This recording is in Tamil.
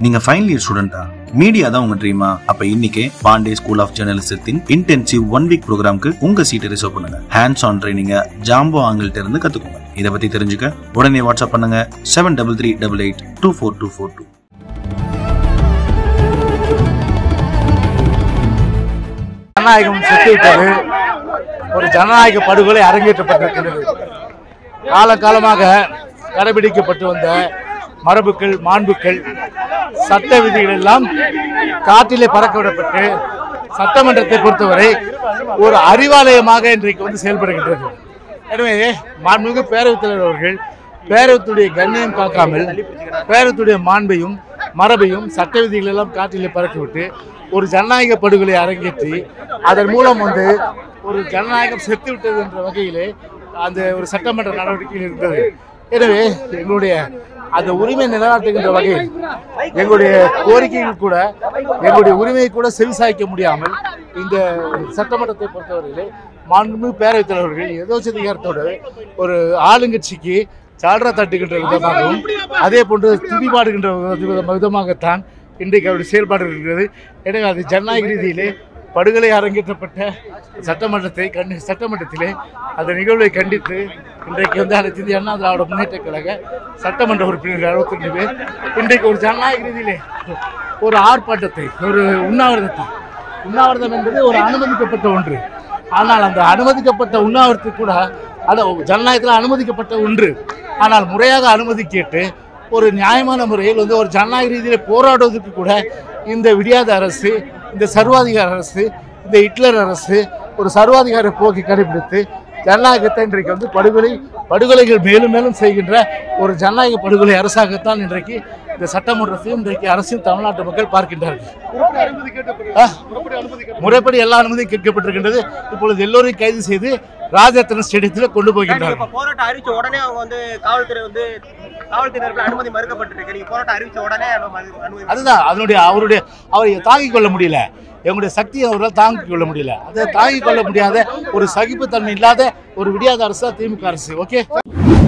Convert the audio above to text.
நீங்க ஃபைனல் இயர் ஸ்டூடெண்டா மீடியா தான் உங்க ட்ரீமா அப்ப இன்னைக்கே பாண்டே ஸ்கூல் ஆஃப் ஜேர்னலிசத்தின் இன்டென்சிவ் ஒன் வீக் ப்ரோக்ராம்க்கு உங்க சீட்டை ரிசர்வ் பண்ணுங்க ஹேண்ட்ஸ் ஆன் ட்ரைனிங்க ஜாம்போ ஆங்கிள்ட்ட இருந்து கத்துக்கோங்க இதை பத்தி தெரிஞ்சுக்க உடனே வாட்ஸ்அப் பண்ணுங்க seven double three double eight two four two four two ஜனநாயகம் செத்துவிட்டது ஒரு ஜனநாயக படுகொலை அரங்கேற்றப்பட்டிருக்கிறது காலகாலமாக கடைபிடிக்கப்பட்டு வந்த மரபுகள் மாண்புகள் சட்ட விதிகள் எல்லாம் காற்றிலே பறக்க விடப்பட்டு சட்டமன்றத்தை பொறுத்தவரை ஒரு அறிவாலயமாக இன்றைக்கு வந்து செயல்படுகின்றது எனவே மாண்புமிகு பேரவைத் தலைவர் அவர்கள் பேரவத்துடைய கண்ணியம் காக்காமல் பேரவத்துடைய மாண்பையும் மரபையும் சட்ட விதிகள் எல்லாம் காற்றிலே பறக்கிவிட்டு ஒரு ஜனநாயக படுகொலை அரங்கேற்றி அதன் மூலம் வந்து ஒரு ஜனநாயகம் செத்து விட்டது என்ற வகையிலே அந்த ஒரு சட்டமன்ற நடவடிக்கையில் இருந்தது எனவே எங்களுடைய அந்த உரிமை நிலைநாட்டுகின்ற வகையில் எங்களுடைய கோரிக்கைகள் கூட எங்களுடைய உரிமையை கூட செவிசாய்க்க முடியாமல் இந்த சட்டமன்றத்தை பொறுத்தவரையிலே மாண்புமிகு பேரவைத் தலைவர்கள் எதோச்சதிகாரத்தோடு ஒரு ஆளுங்கட்சிக்கு சால்ரா தட்டுகின்ற விதமாகவும் அதே போன்று துதிபாடுகின்ற வித- விதமாகத்தான் இன்றைக்கு அவருடைய செயல்பாடு இருக்கிறது எனவே அது ஜனநாயக ரீதியிலே படுகொலை அரங்கேற்றப்பட்ட சட்டமன்றத்தை கண்டி சட்டமன்றத்திலே அந்த நிகழ்வை கண்டித்து இன்றைக்கு வந்து அனைத்து இந்திய அண்ணா திராவிட முன்னேற்ற கழக சட்டமன்ற உறுப்பினர்கள் அறுபத்தி ரெண்டு பேர் இன்றைக்கு ஒரு ஜனநாயக ரீதியிலே ஒரு ஆர்ப்பாட்டத்தை ஒரு உண்ணாவிரதத்தை உண்ணாவிரதம் என்பது ஒரு அனுமதிக்கப்பட்ட ஒன்று ஆனால் அந்த அனுமதிக்கப்பட்ட உண்ணாவிரதத்துக்கு கூட அது ஜனநாயகத்தில் அனுமதிக்கப்பட்ட ஒன்று ஆனால் முறையாக அனுமதி கேட்டு ஒரு நியாயமான முறையில் வந்து ஒரு ஜனநாயக ரீதியில் போராடுவதற்கு கூட இந்த விடியாத அரசு இந்த சர்வாதிகார அரசு இந்த ஹிட்லர் அரசு ஒரு சர்வாதிகார போக்கை கடைபிடித்து ஜனநாயகத்தை இன்றைக்கு வந்து படுகொலை படுகொலைகள் மேலும் மேலும் செய்கின்ற ஒரு ஜனநாயக படுகொலை அரசாகத்தான் இன்றைக்கு இந்த சட்டமன்றத்தையும் இன்றைக்கு அரசியல் தமிழ்நாட்டு மக்கள் பார்க்கின்றார்கள் ஆ? முறைப்படி எல்லா அனுமதியும் கேட்கப்பட்டிருக்கின்றது இப்பொழுது எல்லோரையும் கைது செய்து ராஜரத்ன ஸ்டேடியத்தில் கொண்டு போகின்றார்கள் இப்ப போராட்டம் அறிவிச்ச உடனே அவங்க வந்து காவல்துறை வந்து காவல்துறையினருக்கு அனுமதி மறுக்கப்பட்டிருக்கு நீங்க போராட்டம் அறிவிச்ச உடனே அனுமதி அனுமதி அதுதான் அதனுடைய அவருடைய அவரை தாங்கிக் கொள்ள முடியல எங்களுடைய சக்தியை அவரால் தாங்கிக் கொள்ள முடியல அதை தாங்கிக் கொள்ள முடியாத ஒரு சகிப்புத்தன்மை இல்லாத ஒரு விடியாத அரசு தான் திமுக அரசு ஓகே